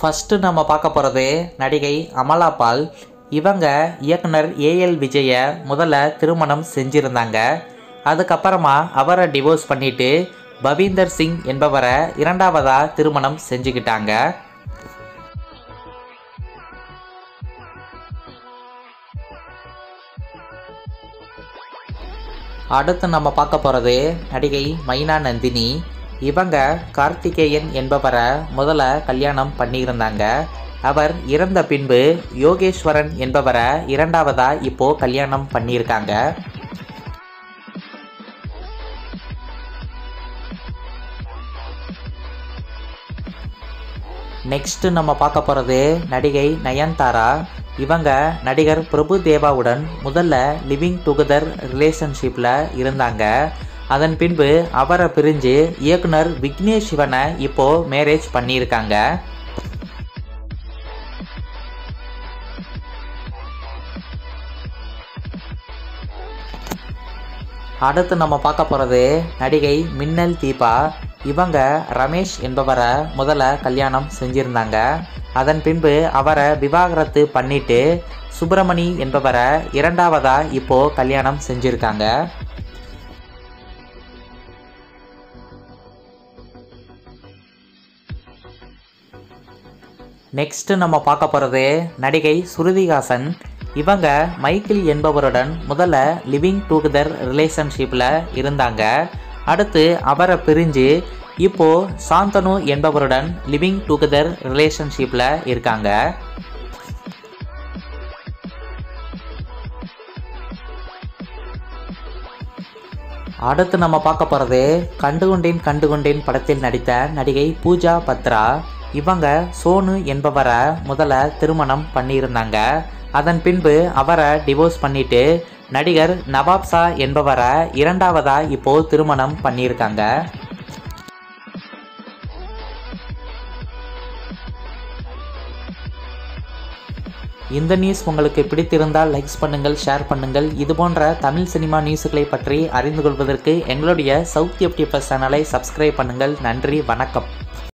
first நம்ம பார்க்க போகிறது நடிகை அமலா பால் இவங்க இயக்குனர் ஏஎல் விஜய முதல்ல திருமணம் செஞ்சிருந்தாங்க அதுக்கப்புறமா அவரை டிவோர்ஸ் பண்ணிட்டு பவீந்தர் சிங் என்பவரை இரண்டாவதாக திருமணம் செஞ்சுக்கிட்டாங்க அடுத்து நம்ம பார்க்க போகிறது நடிகை மைனா நந்தினி இவங்க கார்த்திகேயன் என்பவரை முதல்ல கல்யாணம் பண்ணியிருந்தாங்க அவர் இறந்த பின்பு யோகேஸ்வரன் என்பவரை இரண்டாவதா இப்போ கல்யாணம் பண்ணியிருக்காங்க நெக்ஸ்ட் நம்ம பார்க்க போகிறது நடிகை நயன்தாரா இவங்க நடிகர் பிரபு தேவாவுடன் முதல்ல லிவிங் டுகெதர் ரிலேஷன்ஷிப்பில் இருந்தாங்க அதன் பின்பு அவரை பிரிஞ்சு இயக்குனர் விக்னேஷ் சிவனை இப்போ மேரேஜ் பண்ணியிருக்காங்க அடுத்து நம்ம பார்க்க போகிறது நடிகை மின்னல் தீபா இவங்க ரமேஷ் என்பவரை முதல்ல கல்யாணம் செஞ்சிருந்தாங்க அதன் பின்பு அவரை விவாகரத்து பண்ணிட்டு சுப்பிரமணி என்பவரை இரண்டாவதா இப்போ கல்யாணம் செஞ்சிருக்காங்க நெக்ஸ்ட் நம்ம பார்க்க போகிறது நடிகை சுருதிஹாசன் இவங்க மைக்கேல் என்பவருடன் முதல்ல லிவிங் டுகெதர் ரிலேஷன்ஷிப்பில் இருந்தாங்க அடுத்து அவரை பிரிஞ்சு இப்போ சாந்தனு என்பவருடன் லிவிங் டுகெதர் ரிலேஷன்ஷிப்பில் இருக்காங்க அடுத்து நம்ம பார்க்க போகிறது கண்டுகொண்டேன் கண்டுகொண்டேன் படத்தில் நடித்த நடிகை பூஜா பத்ரா இவங்க சோனு என்பவரை முதல்ல திருமணம் பண்ணியிருந்தாங்க அதன் பின்பு அவரை டிவோர்ஸ் பண்ணிட்டு நடிகர் நவாப்சா என்பவரை இரண்டாவதா இப்போ திருமணம் பண்ணியிருக்காங்க இந்த நியூஸ் உங்களுக்கு பிடித்திருந்தால் லைக்ஸ் பண்ணுங்கள் ஷேர் பண்ணுங்கள் இது போன்ற தமிழ் சினிமா நியூஸுகளை பற்றி அறிந்து கொள்வதற்கு எங்களுடைய சவுத் எஃப்டி ப்ளஸ் சேனலை சப்ஸ்கிரைப் பண்ணுங்கள் நன்றி வணக்கம்